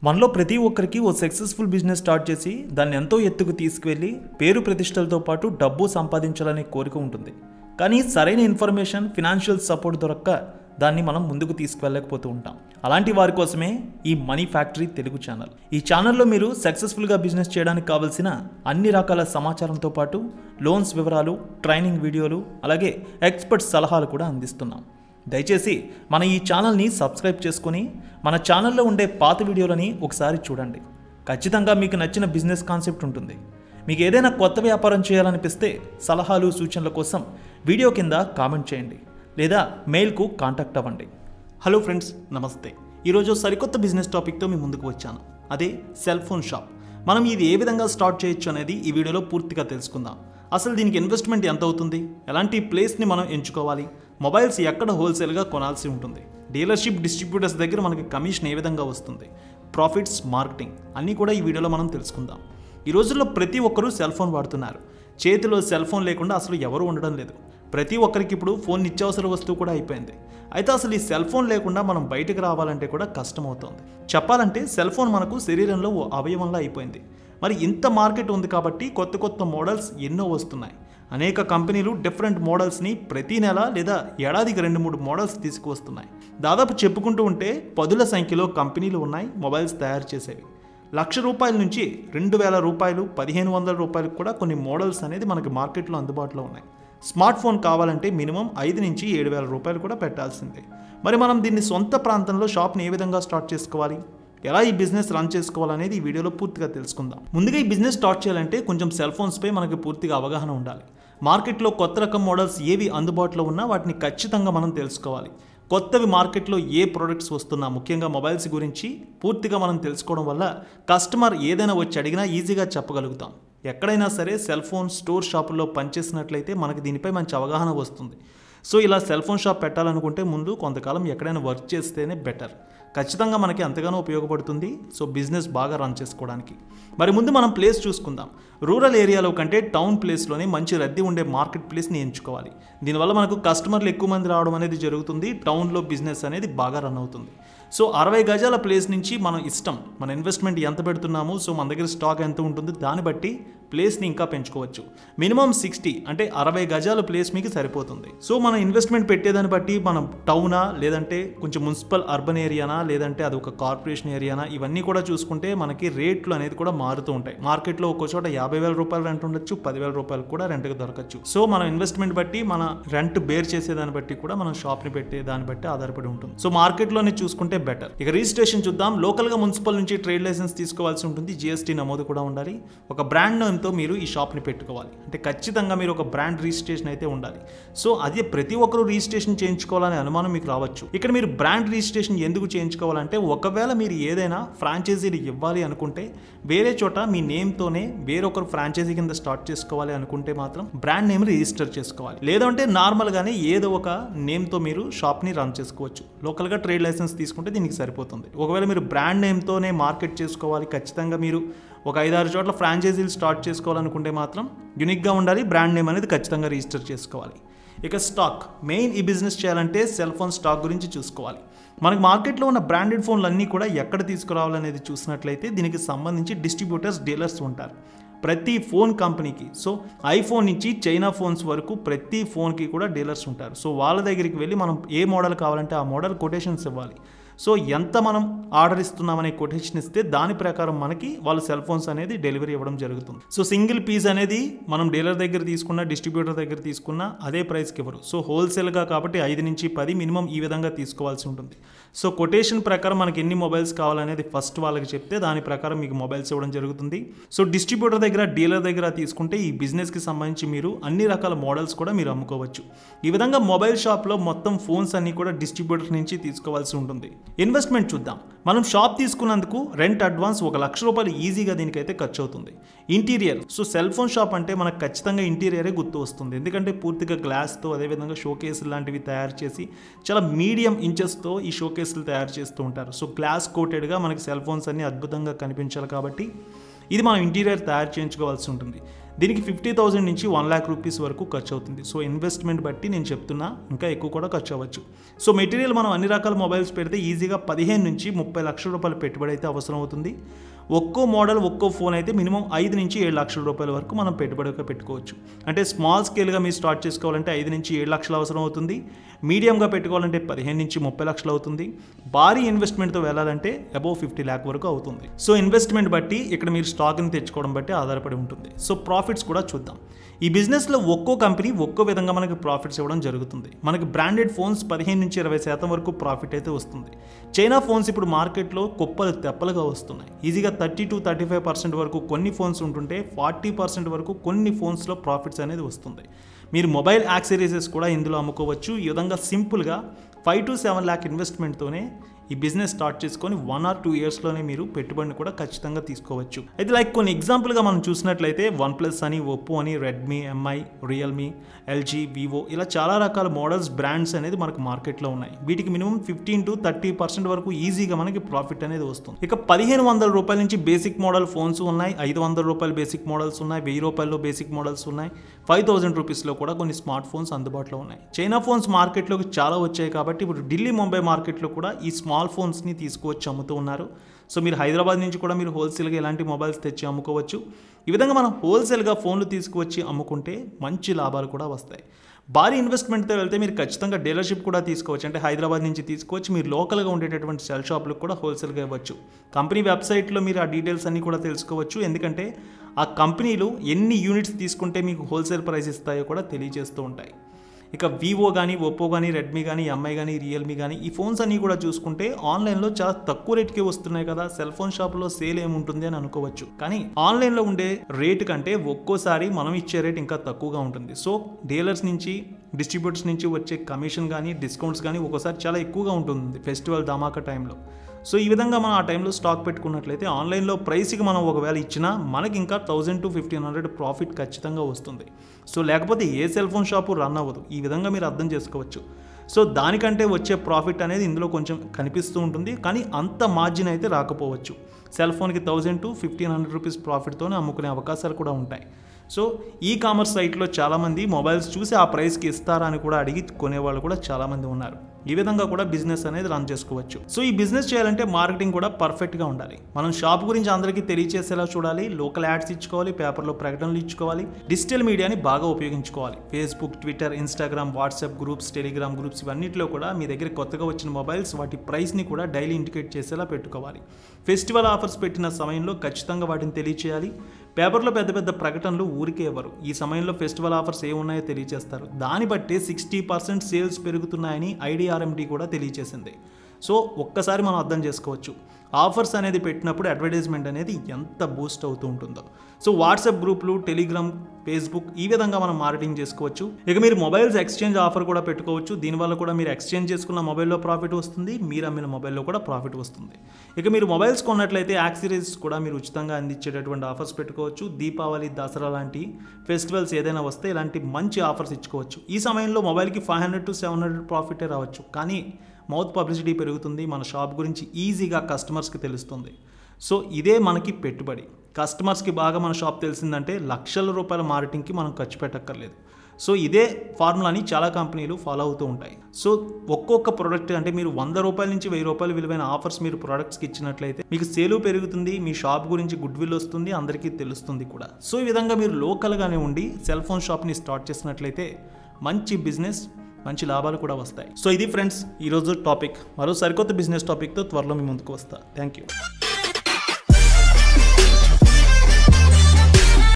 మనలో ప్రతి ఒక్కరికి ఓ సక్సెస్ఫుల్ బిజినెస్ స్టార్ట్ చేసి దాన్ని ఎంతో ఎత్తుకు తీసుకువెళ్ళి పేరు ప్రతిష్టలతో పాటు డబ్బు సంపాదించాలనే కోరిక ఉంటుంది కానీ సరైన ఇన్ఫర్మేషన్ ఫినాన్షియల్ సపోర్ట్ దొరక్క దాన్ని మనం ముందుకు తీసుకువెళ్ళకపోతూ ఉంటాం అలాంటి వారి కోసమే ఈ మనీ ఫ్యాక్టరీ తెలుగు ఛానల్ ఈ ఛానల్లో మీరు సక్సెస్ఫుల్గా బిజినెస్ చేయడానికి కావాల్సిన అన్ని రకాల సమాచారంతో పాటు లోన్స్ వివరాలు ట్రైనింగ్ వీడియోలు అలాగే ఎక్స్పర్ట్ సలహాలు కూడా అందిస్తున్నాం దయచేసి మన ఈ ఛానల్ని సబ్స్క్రైబ్ చేసుకొని మన ఛానల్లో ఉండే పాత వీడియోలని ఒకసారి చూడండి ఖచ్చితంగా మీకు నచ్చిన బిజినెస్ కాన్సెప్ట్ ఉంటుంది మీకు ఏదైనా కొత్త వ్యాపారం చేయాలనిపిస్తే సలహాలు సూచనల కోసం వీడియో కింద కామెంట్ చేయండి లేదా మెయిల్కు కాంటాక్ట్ అవ్వండి హలో ఫ్రెండ్స్ నమస్తే ఈరోజు సరికొత్త బిజినెస్ టాపిక్తో మీ ముందుకు వచ్చాను అదే సెల్ ఫోన్ షాప్ మనం ఇది ఏ విధంగా స్టార్ట్ చేయొచ్చు అనేది ఈ వీడియోలో పూర్తిగా తెలుసుకుందాం అసలు దీనికి ఇన్వెస్ట్మెంట్ ఎంత అవుతుంది ఎలాంటి ప్లేస్ని మనం ఎంచుకోవాలి మొబైల్స్ ఎక్కడ హోల్సేల్గా కొనాల్సి ఉంటుంది డీలర్షిప్ డిస్ట్రిబ్యూటర్స్ దగ్గర మనకి కమిషన్ ఏ విధంగా వస్తుంది ప్రాఫిట్స్ మార్కెటింగ్ అన్నీ కూడా ఈ వీడియోలో మనం తెలుసుకుందాం ఈ రోజుల్లో ప్రతి ఒక్కరూ సెల్ ఫోన్ వాడుతున్నారు చేతిలో సెల్ ఫోన్ లేకుండా అసలు ఎవరు ఉండడం లేదు ప్రతి ఒక్కరికి ఇప్పుడు ఫోన్ నిత్యావసర వస్తువు కూడా అయిపోయింది అయితే అసలు ఈ సెల్ ఫోన్ లేకుండా మనం బయటకు రావాలంటే కూడా కష్టం అవుతుంది చెప్పాలంటే సెల్ ఫోన్ మనకు శరీరంలో ఓ అవయవంలా అయిపోయింది మరి ఇంత మార్కెట్ ఉంది కాబట్టి కొత్త కొత్త మోడల్స్ ఎన్నో వస్తున్నాయి అనేక కంపెనీలు డిఫరెంట్ మోడల్స్ని ప్రతి నెల లేదా ఏడాదికి రెండు మూడు మోడల్స్ తీసుకువస్తున్నాయి దాదాపు చెప్పుకుంటూ ఉంటే పదుల సంఖ్యలో కంపెనీలు ఉన్నాయి మొబైల్స్ తయారు చేసేవి లక్ష రూపాయల నుంచి రెండు వేల రూపాయలు పదిహేను వందల రూపాయలకు కూడా కొన్ని మోడల్స్ అనేది మనకి మార్కెట్లో అందుబాటులో ఉన్నాయి స్మార్ట్ ఫోన్ కావాలంటే మినిమం ఐదు నుంచి ఏడు వేల రూపాయలు కూడా పెట్టాల్సిందే మరి మనం దీన్ని సొంత ప్రాంతంలో షాప్ని ఏ విధంగా స్టార్ట్ చేసుకోవాలి ఎలా ఈ బిజినెస్ రన్ చేసుకోవాలనేది ఈ వీడియోలో పూర్తిగా తెలుసుకుందాం ముందుగా ఈ బిజినెస్ స్టార్ట్ చేయాలంటే కొంచెం సెల్ ఫోన్స్పై మనకి పూర్తిగా అవగాహన ఉండాలి మార్కెట్లో కొత్త రకం మోడల్స్ ఏవి అందుబాటులో ఉన్నా వాటిని ఖచ్చితంగా మనం తెలుసుకోవాలి కొత్తవి మార్కెట్లో ఏ ప్రొడక్ట్స్ వస్తున్నా ముఖ్యంగా మొబైల్స్ గురించి పూర్తిగా మనం తెలుసుకోవడం వల్ల కస్టమర్ ఏదైనా వచ్చి అడిగినా ఈజీగా చెప్పగలుగుతాం ఎక్కడైనా సరే సెల్ ఫోన్ స్టోర్ షాపుల్లో పనిచేసినట్లయితే మనకి దీనిపై మంచి అవగాహన వస్తుంది సో ఇలా సెల్ ఫోన్ షాప్ పెట్టాలనుకుంటే ముందు కొంతకాలం ఎక్కడైనా వర్క్ చేస్తేనే బెటర్ ఖచ్చితంగా మనకి అంతగానో ఉపయోగపడుతుంది సో బిజినెస్ బాగా రన్ చేసుకోవడానికి మరి ముందు మనం ప్లేస్ చూసుకుందాం రూరల్ ఏరియాలో కంటే టౌన్ ప్లేస్లోనే మంచి రద్దీ ఉండే మార్కెట్ ప్లేస్ని ఎంచుకోవాలి దీనివల్ల మనకు కస్టమర్లు ఎక్కువ మంది రావడం అనేది జరుగుతుంది టౌన్లో బిజినెస్ అనేది బాగా రన్ అవుతుంది సో అరవై గజాల ప్లేస్ నుంచి మనం ఇష్టం మన ఇన్వెస్ట్మెంట్ ఎంత పెడుతున్నాము సో మన దగ్గర స్టాక్ ఎంత ఉంటుంది దాన్ని బట్టి ప్లేస్ని ఇంకా పెంచుకోవచ్చు మినిమం సిక్స్టీ అంటే అరవై గజాల ప్లేస్ మీకు సరిపోతుంది సో మనం ఇన్వెస్ట్మెంట్ పెట్టేదాన్ని బట్టి మనం టౌనా లేదంటే కొంచెం మున్సిపల్ అర్బన్ ఏరియానా లేదంటే అది ఒక కార్పొరేషన్ ఏరియానా ఇవన్నీ కూడా చూసుకుంటే మనకి రేట్లు అనేది కూడా మారుతూ ఉంటాయి మార్కెట్లో ఒక్కో చోట యాభై వేల రూపాయలు రెంట్ ఉండొచ్చు పదివేల రూపాయలు కూడా రెంట్కి దొరకచ్చు సో మనం ఇన్వెస్ట్మెంట్ బట్టి మన రెంట్ బేర్ చేసేదాన్ని బట్టి కూడా మనం షాప్ని పెట్టే దాన్ని బట్టి ఆధారపడి ఉంటుంది సో మార్కెట్లోనే చూసుకుంటే బెటర్ ఇక రిజిస్ట్రేషన్ చూద్దాం లోకల్గా మున్సిపల్ నుంచి ట్రేడ్ లైసెన్స్ తీసుకోవాల్సి ఉంటుంది జిఎస్టీ నమోదు కూడా ఉండాలి ఒక బ్రాండ్ నేమ్తో మీరు ఈ షాప్ని పెట్టుకోవాలి అంటే ఖచ్చితంగా మీరు ఒక బ్రాండ్ రిజిస్ట్రేషన్ అయితే ఉండాలి సో అదే ప్రతి ఒక్కరూ రిజిస్ట్రేషన్ చేయించుకోవాలనే అనుమానం మీకు రావచ్చు ఇక్కడ మీరు బ్రాండ్ రిజిస్ట్రేషన్ ఎందుకు చేయించుకోవాలంటే ఒకవేళ మీరు ఏదైనా ఫ్రాంచైజీలు ఇవ్వాలి అనుకుంటే వేరే చోట మీ నేమ్తోనే వేరొకరు ఫ్రాంచైజీ కింద స్టార్ట్ చేసుకోవాలి అనుకుంటే మాత్రం బ్రాండ్ నేమ్ రిజిస్టర్ చేసుకోవాలి లేదంటే నార్మల్గానే ఏదో ఒక నేమ్తో మీరు షాప్ని రన్ చేసుకోవచ్చు లోకల్గా ట్రేడ్ లైసెన్స్ తీసుకుంటే దీనికి సరిపోతుంది ఒకవేళ మీరు బ్రాండ్ నేమ్తోనే మార్కెట్ చేసుకోవాలి ఖచ్చితంగా మీరు ఒక ఐదారు చోట్ల ఫ్రాంచైజీలు స్టార్ట్ చేసుకోవాలనుకుంటే మాత్రం యూనిక్గా ఉండాలి బ్రాండ్ నేమ్ అనేది ఖచ్చితంగా రిజిస్టర్ చేసుకోవాలి ఇక స్టాక్ మెయిన్ ఈ బిజినెస్ చేయాలంటే సెల్ ఫోన్ స్టాక్ గురించి చూసుకోవాలి మనకి మార్కెట్లో ఉన్న బ్రాండెడ్ ఫోన్లు అన్నీ కూడా ఎక్కడ తీసుకురావాలనేది చూసినట్లయితే దీనికి సంబంధించి డిస్ట్రిబ్యూటర్స్ డీలర్స్ ఉంటారు ప్రతి ఫోన్ కంపెనీకి సో ఐఫోన్ నుంచి చైనా ఫోన్స్ వరకు ప్రతి ఫోన్కి కూడా డీలర్స్ ఉంటారు సో వాళ్ళ దగ్గరికి వెళ్ళి మనం ఏ మోడల్ కావాలంటే ఆ మోడల్ కొటేషన్స్ ఇవ్వాలి సో ఎంత మనం ఆర్డర్ ఇస్తున్నామనే కొటేషన్ ఇస్తే దాని ప్రకారం మనకి వాళ్ళ సెల్ ఫోన్స్ అనేది డెలివరీ ఇవ్వడం జరుగుతుంది సో సింగిల్ పీస్ అనేది మనం డీలర్ దగ్గర తీసుకున్న డిస్ట్రిబ్యూటర్ దగ్గర తీసుకున్న అదే ప్రైస్కి ఇవ్వరు సో హోల్సేల్గా కాబట్టి ఐదు నుంచి పది మినిమం ఈ విధంగా తీసుకోవాల్సి ఉంటుంది సో కొటేషన్ ప్రకారం మనకి ఎన్ని మొబైల్స్ కావాలనేది ఫస్ట్ వాళ్ళకి చెప్తే దాని ప్రకారం మీకు మొబైల్స్ ఇవ్వడం జరుగుతుంది సో డిస్ట్రిబ్యూటర్ దగ్గర డీలర్ దగ్గర తీసుకుంటే ఈ బిజినెస్కి సంబంధించి మీరు అన్ని రకాల మోడల్స్ కూడా మీరు అమ్ముకోవచ్చు ఈ విధంగా మొబైల్ షాప్లో మొత్తం ఫోన్స్ అన్ని కూడా డిస్ట్రిబ్యూటర్ నుంచి తీసుకోవాల్సి ఉంటుంది ఇన్వెస్ట్మెంట్ చూద్దాం మనం షాప్ తీసుకున్నందుకు రెంట్ అడ్వాన్స్ ఒక లక్ష రూపాయలు ఈజీగా దీనికైతే ఖర్చు అవుతుంది interior so cell phone shop అంటే మనకు ఖచ్చితంగా ఇంటీరియరే గుర్తు వస్తుంది ఎందుకంటే పూర్తిగా గ్లాస్తో అదేవిధంగా షోకేసులు లాంటివి తయారు చేసి చాలా మీడియం ఇంచెస్తో ఈ షోకేసులు తయారు చేస్తూ ఉంటారు సో గ్లాస్ కోటెడ్గా మనకి సెల్ ఫోన్స్ అన్ని అద్భుతంగా కనిపించాలి కాబట్టి ఇది మనం ఇంటీరియర్ తయారు చేయించుకోవాల్సి ఉంటుంది దీనికి ఫిఫ్టీ థౌసండ్ నుంచి వన్ ల్యాక్ రూపీస్ వరకు ఖర్చు అవుతుంది సో ఇన్వెస్ట్మెంట్ బట్టి నేను చెప్తున్నా ఇంకా ఎక్కువ కూడా ఖర్చు అవ్వచ్చు సో మెటీరియల్ మనం అన్ని రకాల మొబైల్స్ పెడితే ఈజీగా పదిహేను నుంచి ముప్పై లక్షల రూపాయల పెట్టుబడి అయితే అవసరం అవుతుంది ఒక్కో మోడల్ ఒక్కో ఫోన్ అయితే మినిమం ఐదు నుంచి ఏడు లక్షల రూపాయల వరకు మనం పెట్టుబడిగా పెట్టుకోవచ్చు అంటే స్మాల్ స్కేల్గా మీరు స్టార్ట్ చేసుకోవాలంటే ఐదు నుంచి ఏడు లక్షలు అవసరం అవుతుంది మీడియంగా పెట్టుకోవాలంటే పదిహేను నుంచి ముప్పై లక్షలు అవుతుంది భారీ ఇన్వెస్ట్మెంట్తో వెళ్ళాలంటే అబౌవ్ ఫిఫ్టీ ల్యాక్ వరకు అవుతుంది సో ఇన్వెస్ట్మెంట్ బట్టి ఇక్కడ మీరు స్టాక్ని తెచ్చుకోవడం బట్టి ఆధారపడి ఉంటుంది సో ప్రాఫిట్స్ కూడా చూద్దాం ఈ బిజినెస్లో ఒక్కో కంపెనీ ఒక్కో విధంగా మనకి ప్రాఫిట్స్ ఇవ్వడం జరుగుతుంది మనకి బ్రాండెడ్ ఫోన్స్ పదిహేను నుంచి ఇరవై శాతం వరకు ప్రాఫిట్ అయితే వస్తుంది చైనా ఫోన్స్ ఇప్పుడు మార్కెట్లో కుప్పలు తెప్పలుగా వస్తున్నాయి ఈజీగా thirty to thirty five percent వరకు కొన్ని ఫోన్స్ ఉంటుంటే ఫార్టీ పర్సెంట్ వరకు కొన్ని ఫోన్స్లో ప్రాఫిట్స్ అనేది వస్తుంది మీరు మొబైల్ యాక్సరీసెస్ కూడా ఇందులో అమ్ముకోవచ్చు ఈ విధంగా సింపుల్గా ఫైవ్ టు సెవెన్ ల్యాక్ ఇన్వెస్ట్మెంట్తోనే ఈ బిజినెస్ స్టార్ట్ చేసుకొని వన్ ఆర్ టూ ఇయర్స్లోనే మీరు పెట్టుబడిని కూడా ఖచ్చితంగా తీసుకోవచ్చు అయితే లైక్ కొన్ని ఎగ్జాంపుల్గా మనం చూసినట్లయితే వన్ ప్లస్ అని ఒప్పో అని Redmi Mi Realme LG Vivo ఇలా చాలా రకాల మోడల్స్ బ్రాండ్స్ అనేది మనకు మార్కెట్లో ఉన్నాయి వీటికి minimum fifteen to thirty percent వరకు ఈజీగా మనకి ప్రాఫిట్ అనేది వస్తుంది ఇక పదిహేను వందల రూపాయల నుంచి బేసిక్ మోడల్ ఫోన్స్ ఉన్నాయి ఐదు వందల రూపాయలు బేసిక్ మోడల్స్ ఉన్నాయి వెయ్యి రూపాయల్లో బేసిక్ మోడల్స్ ఉన్నాయి ఫైవ్ థౌసండ్ రూపీస్లో కూడా కొన్ని స్మార్ట్ ఫోన్స్ అందుబాటులో ఉన్నాయి చైనా ఫోన్స్ మార్కెట్లోకి చాలా వచ్చాయి కాబట్టి ఇప్పుడు ఢిల్లీ ముంబై మార్కెట్లో కూడా ఈ స్మాల్ ఫోన్స్ని తీసుకువచ్చి అమ్ముతూ ఉన్నారు సో మీరు హైదరాబాద్ నుంచి కూడా మీరు హోల్సేల్గా ఎలాంటి మొబైల్స్ తెచ్చి అమ్ముకోవచ్చు ఈ విధంగా మనం హోల్సేల్గా ఫోన్లు తీసుకువచ్చి అమ్ముకుంటే మంచి లాభాలు కూడా వస్తాయి భారీ ఇన్వెస్ట్మెంట్తో వెళ్తే మీరు ఖచ్చితంగా డీలర్షిప్ కూడా తీసుకోవచ్చు అంటే హైదరాబాద్ నుంచి తీసుకొచ్చి మీరు లోకల్గా ఉండేటటువంటి సెల్ షాప్లకు కూడా హోల్సేల్గా ఇవ్వచ్చు కంపెనీ వెబ్సైట్లో మీరు ఆ డీటెయిల్స్ అన్నీ కూడా తెలుసుకోవచ్చు ఎందుకంటే ఆ కంపెనీలు ఎన్ని యూనిట్స్ తీసుకుంటే మీకు హోల్సేల్ ప్రైస్ ఇస్తాయో కూడా తెలియజేస్తూ ఉంటాయి ఇక వివో కానీ ఒప్పో కానీ రెడ్మీ కానీ ఎంఐ కానీ రియల్మీ కానీ ఈ ఫోన్స్ అన్నీ కూడా చూసుకుంటే ఆన్లైన్లో చాలా తక్కువ రేట్కి వస్తున్నాయి కదా సెల్ ఫోన్ షాప్లో సేల్ ఏముంటుంది అని అనుకోవచ్చు కానీ ఆన్లైన్లో ఉండే రేటు కంటే ఒక్కోసారి మనం ఇచ్చే రేట్ ఇంకా తక్కువగా ఉంటుంది సో డీలర్స్ నుంచి డిస్ట్రిబ్యూటర్స్ నుంచి వచ్చే కమిషన్ కానీ డిస్కౌంట్స్ కానీ ఒక్కోసారి చాలా ఎక్కువగా ఉంటుంది ఫెస్టివల్ ధమాకా టైంలో సో ఈ విధంగా మనం ఆ టైంలో స్టాక్ పెట్టుకున్నట్లయితే ఆన్లైన్లో ప్రైస్కి మనం ఒకవేళ ఇచ్చినా మనకి ఇంకా thousand to fifteen hundred profit ఖచ్చితంగా వస్తుంది సో లేకపోతే ఏ సెల్ ఫోన్ షాపు రన్ అవ్వదు ఈ విధంగా మీరు అర్థం చేసుకోవచ్చు సో దానికంటే వచ్చే ప్రాఫిట్ అనేది ఇందులో కొంచెం కనిపిస్తూ ఉంటుంది కానీ అంత మార్జిన్ అయితే రాకపోవచ్చు సెల్ ఫోన్కి thousand to fifteen hundred rupees ప్రాఫిట్తోనే అమ్ముకునే అవకాశాలు కూడా ఉంటాయి సో ఈ కామర్స్ సైట్లో చాలామంది మొబైల్స్ చూసి ఆ ప్రైస్కి ఇస్తారా అని కూడా అడిగి కొనేవాళ్ళు కూడా చాలామంది ఉన్నారు ఈ విధంగా కూడా బిజినెస్ అనేది రన్ చేసుకోవచ్చు సో ఈ బిజినెస్ చేయాలంటే మార్కెటింగ్ కూడా పర్ఫెక్ట్గా ఉండాలి మనం షాప్ గురించి అందరికీ తెలియచేసేలా చూడాలి లోకల్ యాడ్స్ ఇచ్చుకోవాలి పేపర్లో ప్రకటనలు ఇచ్చుకోవాలి డిజిటల్ మీడియాని బాగా ఉపయోగించుకోవాలి Facebook Twitter Instagram WhatsApp groups Telegram groups ఇవన్నిటిలో కూడా మీ దగ్గర కొత్తగా వచ్చిన మొబైల్స్ వాటి ప్రైస్ని కూడా డైలీ ఇండికేట్ చేసేలా పెట్టుకోవాలి ఫెస్టివల్ ఆఫర్స్ పెట్టిన సమయంలో ఖచ్చితంగా వాటిని తెలియచేయాలి పేపర్లో పెద్ద పెద్ద ప్రకటనలు ఊరికే ఇవ్వరు ఈ సమయంలో ఫెస్టివల్ ఆఫర్స్ ఏమున్నాయో తెలియజేస్తారు దాన్ని బట్టే సిక్స్టీ పర్సెంట్ సేల్స్ పెరుగుతున్నాయని ఐడిఆర్ఎండి కూడా తెలియజేసింది సో ఒక్కసారి మనం అర్థం చేసుకోవచ్చు ఆఫర్స్ అనేది పెట్టినప్పుడు అడ్వర్టైజ్మెంట్ అనేది ఎంత బూస్ట్ అవుతూ ఉంటుందో సో వాట్సాప్ గ్రూప్లు టెలిగ్రామ్ ఫేస్బుక్ ఈ విధంగా మనం మార్కెటింగ్ చేసుకోవచ్చు ఇక మీరు మొబైల్స్ ఎక్స్చేంజ్ ఆఫర్ కూడా పెట్టుకోవచ్చు దీనివల్ల కూడా మీరు ఎక్స్చేంజ్ చేసుకున్న మొబైల్లో ప్రాఫిట్ వస్తుంది మీరు అమ్మిన మొబైల్లో కూడా ప్రాఫిట్ వస్తుంది ఇక మీరు మొబైల్స్ కొన్నట్లయితే యాక్సరీస్ కూడా మీరు ఉచితంగా అందించేటటువంటి ఆఫర్స్ పెట్టుకోవచ్చు దీపావళి దసరా లాంటి ఫెస్టివల్స్ ఏదైనా వస్తే ఇలాంటి మంచి ఆఫర్స్ ఇచ్చుకోవచ్చు ఈ సమయంలో మొబైల్కి five hundred to seven hundred ప్రాఫిటే రావచ్చు కానీ మౌత్ పబ్లిసిటీ పెరుగుతుంది మన షాప్ గురించి ఈజీగా కస్టమర్స్కి తెలుస్తుంది సో ఇదే మనకి పెట్టుబడి కస్టమర్స్కి బాగా మన షాప్ తెలిసిందంటే లక్షల రూపాయల మార్కెటింగ్కి మనం ఖర్చు పెట్టక్కర్లేదు సో ఇదే ఫార్ములాని చాలా కంపెనీలు ఫాలో అవుతూ ఉంటాయి సో ఒక్కొక్క ప్రోడక్ట్ అంటే మీరు వంద రూపాయల నుంచి వెయ్యి రూపాయల విలువైన ఆఫర్స్ మీరు ప్రోడక్ట్స్కి ఇచ్చినట్లయితే మీకు సేలు పెరుగుతుంది మీ షాప్ గురించి గుడ్ విల్ వస్తుంది అందరికీ తెలుస్తుంది కూడా సో ఈ విధంగా మీరు లోకల్గానే ఉండి సెల్ ఫోన్ షాప్ని స్టార్ట్ చేసినట్లయితే మంచి బిజినెస్ మంచి లాభాలు కూడా వస్తాయి సో ఇది ఫ్రెండ్స్ ఈరోజు టాపిక్ మరో సరికొత్త బిజినెస్ టాపిక్తో త్వరలో మీ ముందుకు వస్తా థ్యాంక్ యూ